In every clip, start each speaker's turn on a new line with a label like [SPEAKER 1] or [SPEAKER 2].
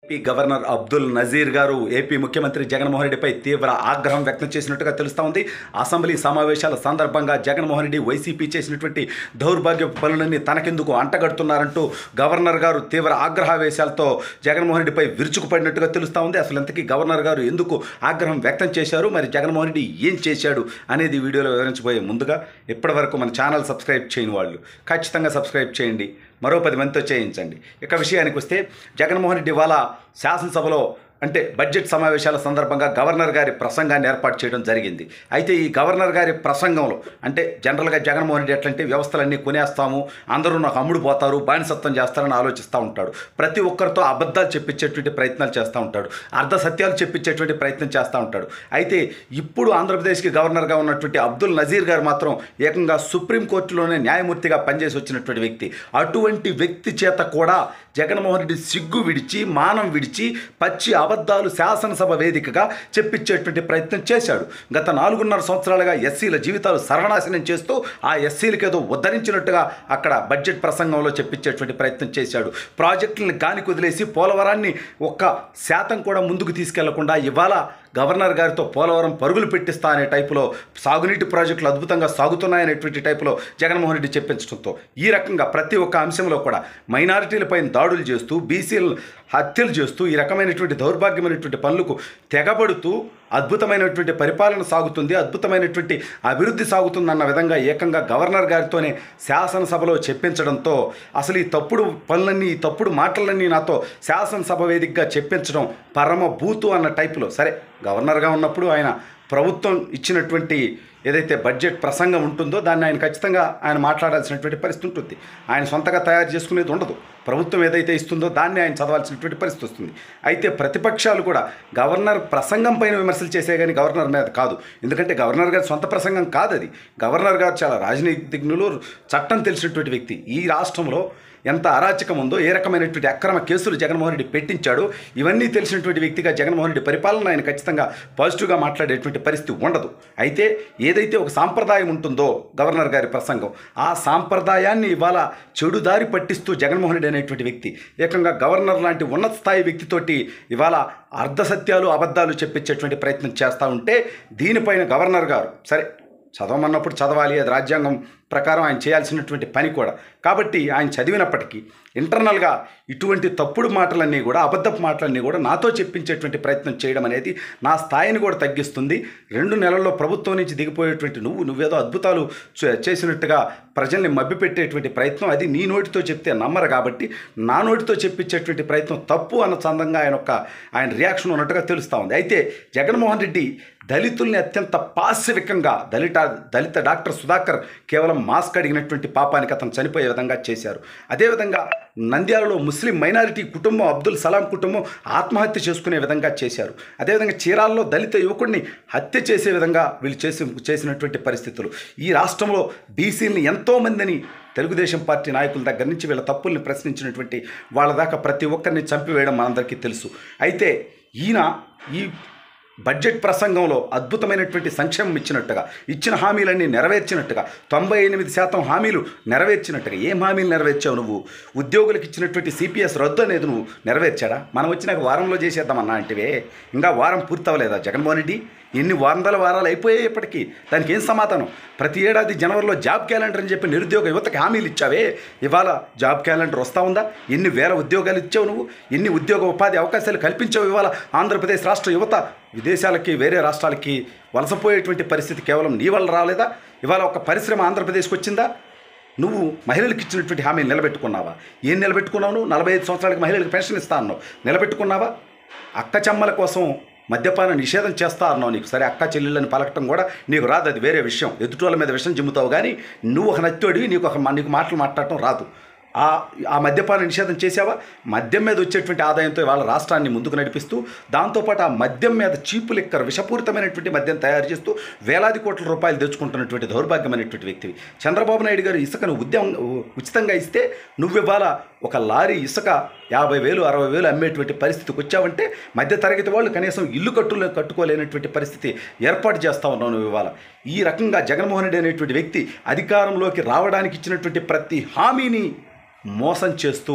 [SPEAKER 1] AP governor Abdul Nazir గారు AP ముఖ్యమంత్రి జగన్మోహన్ రెడ్డిపై తీవ్ర ఆగ్రహం వ్యక్తం చేసినట్టుగా తెలుస్తూ ఉంది అసెంబ్లీ సమావేశాల సందర్భంగా జగన్మోహన్ రెడ్డి వైసీపీ చేసినటువంటి దౌర్భాగ్య పనులన్నీ తనకెందుకు అంటగడుతున్నారంటూ గవర్నర్ గారు తీవ్ర ఆగ్రహావేశాలతో జగన్మోహన్ రెడ్డిపై విరుచుకుపడినట్టుగా తెలుస్తూ ఉంది అసలు ఇంతకీ గవర్నర్ గారు ఎందుకు ఆగ్రహం వ్యక్తం చేశారు మరి జగన్మోహన్ రెడ్డి ఏం చేశాడు అనేది వీడియోలో వివరించబోయే ముందుగా ఇప్పటివరకు మన ఛానల్ సబ్స్క్రైబ్ చేయని వాళ్ళు ఖచ్చితంగా సబ్స్క్రైబ్ చేయండి మరో పది మందితో చేయించండి ఇక విషయానికి వస్తే జగన్మోహన్ రెడ్డి ఇవాళ శాసనసభలో అంటే బడ్జెట్ సమావేశాల సందర్భంగా గవర్నర్ గారి ప్రసంగాన్ని ఏర్పాటు చేయడం జరిగింది అయితే ఈ గవర్నర్ గారి ప్రసంగంలో అంటే జనరల్గా జగన్మోహన్ రెడ్డి ఎట్లంటే వ్యవస్థలన్నీ కొనేస్తాము అందరూ నాకు అమ్ముడు పోతారు బానిసత్వం చేస్తారని ఆలోచిస్తూ ఉంటాడు ప్రతి ఒక్కరితో అబద్ధాలు చెప్పించేటువంటి ప్రయత్నాలు చేస్తూ ఉంటాడు అర్ధ సత్యాలు చెప్పించేటువంటి ప్రయత్నం చేస్తూ ఉంటాడు అయితే ఇప్పుడు ఆంధ్రప్రదేశ్కి గవర్నర్గా ఉన్నటువంటి అబ్దుల్ నజీర్ గారు మాత్రం ఏకంగా సుప్రీంకోర్టులోనే న్యాయమూర్తిగా పనిచేసి వచ్చినటువంటి వ్యక్తి అటువంటి వ్యక్తి చేత కూడా జగన్మోహన్ రెడ్డి సిగ్గు విడిచి మానం విడిచి పచ్చి అబద్ధాలు శాసనసభ వేదికగా చెప్పించేటువంటి ప్రయత్నం చేశాడు గత నాలుగున్నర సంవత్సరాలుగా ఎస్సీల జీవితాలు సర్వనాశనం చేస్తూ ఆ ఎస్సీలకి ఏదో ఉద్ధరించినట్టుగా అక్కడ బడ్జెట్ ప్రసంగంలో చెప్పించేటువంటి ప్రయత్నం చేశాడు ప్రాజెక్టులను గాని కుదిలేసి పోలవరాన్ని ఒక్క శాతం కూడా ముందుకు తీసుకెళ్లకుండా ఇవాళ గవర్నర్ గారితో పోలవరం పరుగులు పెట్టిస్తా అనే టైపులో సాగునీటి ప్రాజెక్టులు అద్భుతంగా సాగుతున్నాయనేటువంటి టైపులో జగన్మోహన్ రెడ్డి చెప్పించడంతో ఈ రకంగా ప్రతి ఒక్క అంశంలో కూడా మైనారిటీలపైన దాడులు చేస్తూ బీసీలు హత్యలు చేస్తూ ఈ రకమైనటువంటి దౌర్భాగ్యమైనటువంటి పనులకు తెగబడుతూ అద్భుతమైనటువంటి పరిపాలన సాగుతుంది అద్భుతమైనటువంటి అభివృద్ధి సాగుతుందన్న విధంగా ఏకంగా గవర్నర్ గారితోనే శాసనసభలో చెప్పించడంతో అసలు ఈ తప్పుడు పనులన్నీ ఈ తప్పుడు మాటలన్నీ నాతో శాసనసభ వేదికగా చెప్పించడం పరమ బూతు అన్న టైపులో సరే గవర్నర్గా ఉన్నప్పుడు ఆయన ప్రభుత్వం ఇచ్చినటువంటి ఏదైతే బడ్జెట్ ప్రసంగం ఉంటుందో దాన్ని ఆయన ఖచ్చితంగా ఆయన మాట్లాడాల్సినటువంటి పరిస్థితి ఉంటుంది ఆయన సొంతగా తయారు చేసుకునేది ఉండదు ప్రభుత్వం ఏదైతే ఇస్తుందో దాన్ని ఆయన చదవాల్సినటువంటి పరిస్థితి వస్తుంది అయితే ప్రతిపక్షాలు కూడా గవర్నర్ ప్రసంగం పైన విమర్శలు చేసే కానీ గవర్నర్ మీద కాదు ఎందుకంటే గవర్నర్ గారి సొంత ప్రసంగం కాదు అది గవర్నర్ గారు చాలా రాజనీతిజ్ఞులు చట్టం తెలిసినటువంటి వ్యక్తి ఈ రాష్ట్రంలో ఎంత అరాచకం ఉందో ఏ రకమైనటువంటి అక్రమ కేసులు జగన్మోహన్ రెడ్డి పెట్టించాడో ఇవన్నీ తెలిసినటువంటి వ్యక్తిగా జగన్మోహన్ రెడ్డి పరిపాలన ఆయన ఖచ్చితంగా పాజిటివ్గా మాట్లాడేటువంటి పరిస్థితి ఉండదు అయితే ఏదైతే ఒక సాంప్రదాయం ఉంటుందో గవర్నర్ గారి ప్రసంగం ఆ సాంప్రదాయాన్ని ఇవాళ చెడుదారి పట్టిస్తూ జగన్మోహన్ రెడ్డి అనేటువంటి వ్యక్తి ఏకంగా గవర్నర్ లాంటి ఉన్నత స్థాయి వ్యక్తితోటి ఇవాళ అర్ధసత్యాలు అబద్ధాలు చెప్పించేటువంటి ప్రయత్నం చేస్తూ ఉంటే దీనిపైన గవర్నర్ గారు సరే చదవమన్నప్పుడు చదవాలి అది రాజ్యాంగం ప్రకారం ఆయన చేయాల్సినటువంటి పని కూడా కాబట్టి ఆయన చదివినప్పటికీ ఇంటర్నల్గా ఇటువంటి తప్పుడు మాటలన్నీ కూడా అబద్ధపు మాటలన్నీ కూడా నాతో చెప్పించేటువంటి ప్రయత్నం చేయడం అనేది నా స్థాయిని కూడా తగ్గిస్తుంది రెండు నెలల్లో ప్రభుత్వం నుంచి దిగిపోయేటువంటి నువ్వు నువ్వేదో అద్భుతాలు చే- చేసినట్టుగా ప్రజల్ని మభ్యపెట్టేటువంటి ప్రయత్నం అది నీ నోటితో చెప్తే నమ్మరు కాబట్టి నా నోటితో చెప్పించేటువంటి ప్రయత్నం తప్పు అన్న చందంగా ఆయన ఒక ఆయన రియాక్షన్ ఉన్నట్టుగా తెలుస్తూ ఉంది అయితే జగన్మోహన్ రెడ్డి దళితుల్ని అత్యంత పాశవికంగా దళిత దళిత డాక్టర్ సుధాకర్ కేవలం మాస్క్ అడిగినటువంటి పాపానికి అతను చనిపోయే విధంగా చేశారు అదేవిధంగా నంద్యాలలో ముస్లిం మైనారిటీ కుటుంబం అబ్దుల్ సలాం కుటుంబం ఆత్మహత్య చేసుకునే విధంగా చేశారు అదేవిధంగా చీరాల్లో దళిత యువకుడిని హత్య చేసే విధంగా వీళ్ళు చేసి చేసినటువంటి పరిస్థితులు ఈ రాష్ట్రంలో బీసీలని ఎంతోమందిని తెలుగుదేశం పార్టీ నాయకుల దగ్గర నుంచి వీళ్ళ తప్పుల్ని ప్రశ్నించినటువంటి వాళ్ళ దాకా ప్రతి ఒక్కరిని చంపివేయడం మనందరికీ తెలుసు అయితే ఈయన ఈ బడ్జెట్ ప్రసంగంలో అద్భుతమైనటువంటి సంక్షేమం ఇచ్చినట్టుగా ఇచ్చిన హామీలన్నీ నెరవేర్చినట్టుగా తొంభై ఎనిమిది శాతం హామీలు నెరవేర్చినట్టుగా ఏం హామీలు నెరవేర్చావు నువ్వు ఉద్యోగులకు ఇచ్చినటువంటి సిపిఎస్ రద్దు అనేది నువ్వు నెరవేర్చాడా మనం వచ్చినాక వారంలో చేసేద్దామన్నా అంటివే ఇంకా వారం పూర్తవలేదా జగన్మోహన్ రెడ్డి ఎన్ని వందల వారాలు అయిపోయాయి ఇప్పటికీ దానికి ఏం సమాధానం ప్రతి ఏడాది జనవరిలో జాబ్ క్యాలెండర్ అని చెప్పి నిరుద్యోగ యువతకి హామీలు ఇచ్చావే ఇవాళ జాబ్ క్యాలెండర్ వస్తూ ఉందా ఎన్ని వేల ఉద్యోగాలు ఇచ్చావు నువ్వు ఎన్ని ఉద్యోగ ఉపాధి అవకాశాలు కల్పించావు ఇవాళ ఆంధ్రప్రదేశ్ రాష్ట్ర యువత విదేశాలకి వేరే రాష్ట్రాలకి వలసపోయేటువంటి పరిస్థితి కేవలం నీ వల్ల రాలేదా ఇవాళ ఒక పరిశ్రమ ఆంధ్రప్రదేశ్కి వచ్చిందా నువ్వు మహిళలకు ఇచ్చినటువంటి హామీలు నిలబెట్టుకున్నావా ఏం నిలబెట్టుకున్నావు నువ్వు నలభై ఐదు సంవత్సరాలకు మహిళలకు పెన్షన్ ఇస్తా అన్నావు నిలబెట్టుకున్నావా అక్క చెమ్మల కోసం మద్యపాన నిషేధం చేస్తా అన్నావు నీకు సరే అక్క చెల్లెళ్ళని పలకటం కూడా నీకు రాదు అది వేరే విషయం ఎదుటోళ్ళ మీద విషయం చిమ్ముతావు కానీ నువ్వు ఒక నత్తోడివి నీకు ఒక నీకు మాటలు మాట్లాడటం రాదు ఆ ఆ మద్యపాన నిషేధం చేసావా మద్యం మీద వచ్చేటువంటి ఆదాయంతో వాళ్ళ రాష్ట్రాన్ని ముందుకు నడిపిస్తూ దాంతోపాటు ఆ మద్యం మీద చీపు లిక్కర్ విషపూరితమైనటువంటి మద్యం తయారు చేస్తూ వేలాది కోట్ల రూపాయలు తెచ్చుకుంటున్నటువంటి దౌర్భాగ్యమైనటువంటి వ్యక్తివి చంద్రబాబు నాయుడు గారు ఇసుకను ఉద్యమం ఉచితంగా ఇస్తే నువ్వు ఇవాళ ఒక లారీ ఇసుక యాభై వేలు అరవై వేలు అమ్మేటువంటి పరిస్థితికి వచ్చావంటే మధ్య తరగతి వాళ్ళు కనీసం ఇల్లు కట్టులే కట్టుకోలేనటువంటి పరిస్థితి ఏర్పాటు చేస్తా ఉన్నావు నువ్వు ఇవాళ ఈ రకంగా జగన్మోహన్ రెడ్డి అనేటువంటి వ్యక్తి అధికారంలోకి రావడానికి ఇచ్చినటువంటి ప్రతి హామీని మోసం చేస్తూ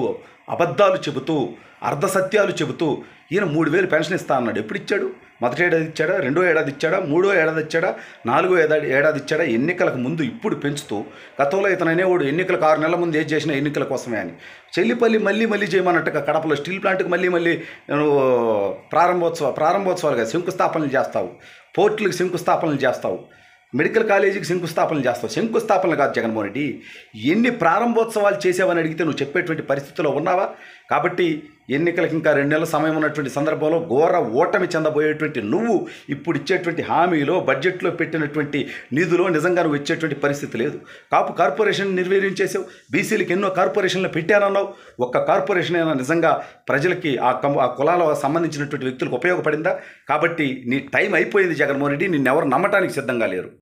[SPEAKER 1] అబద్ధాలు చెబుతూ అర్ధసత్యాలు చెబుతూ ఈయన మూడు వేలు పెన్షన్ ఇస్తా అన్నాడు ఎప్పుడు ఇచ్చాడు మొదటి ఏడాది ఇచ్చాడా రెండో ఏడాది ఇచ్చాడా మూడో ఏడాది ఇచ్చాడా నాలుగో ఏడాది ఏడాది ఇచ్చాడా ఎన్నికలకు ముందు ఇప్పుడు పెంచుతూ గతంలో ఇతను అనేవాడు ఎన్నికలకు ఆరు నెలల ముందు ఏం చేసినా ఎన్నికల కోసమే అని చెల్లిపల్లి మళ్ళీ మళ్ళీ చేయమన్నట్టుగా కడపలో స్టీల్ ప్లాంట్కి మళ్ళీ మళ్ళీ నువ్వు ప్రారంభోత్సవ ప్రారంభోత్సవాలుగా శంకుస్థాపనలు చేస్తావు పోర్టులకు శంకుస్థాపనలు చేస్తావు మెడికల్ కాలేజీకి శంకుస్థాపనలు చేస్తావు శంకుస్థాపనలు కాదు జగన్మోహన్ రెడ్డి ఎన్ని ప్రారంభోత్సవాలు చేసావని అడిగితే నువ్వు చెప్పేటువంటి పరిస్థితిలో ఉన్నావా కాబట్టి ఎన్నికలకు ఇంకా రెండు నెలల సమయం ఉన్నటువంటి సందర్భంలో ఘోర ఓటమి చెందబోయేటువంటి నువ్వు ఇప్పుడు ఇచ్చేటువంటి హామీలో బడ్జెట్లో పెట్టినటువంటి నిధులో నిజంగా నువ్వు ఇచ్చేటువంటి పరిస్థితి లేదు కాపు కార్పొరేషన్ నిర్వీర్యం చేసావు బీసీలకు ఎన్నో కార్పొరేషన్లు పెట్టానన్నావు ఒక్క కార్పొరేషన్ అయినా నిజంగా ప్రజలకి ఆ కం ఆ కులాలకు సంబంధించినటువంటి వ్యక్తులకు ఉపయోగపడిందా కాబట్టి నీ టైం అయిపోయింది జగన్మోహన్ రెడ్డి నిన్నెవరు నమ్మటానికి సిద్ధంగా లేరు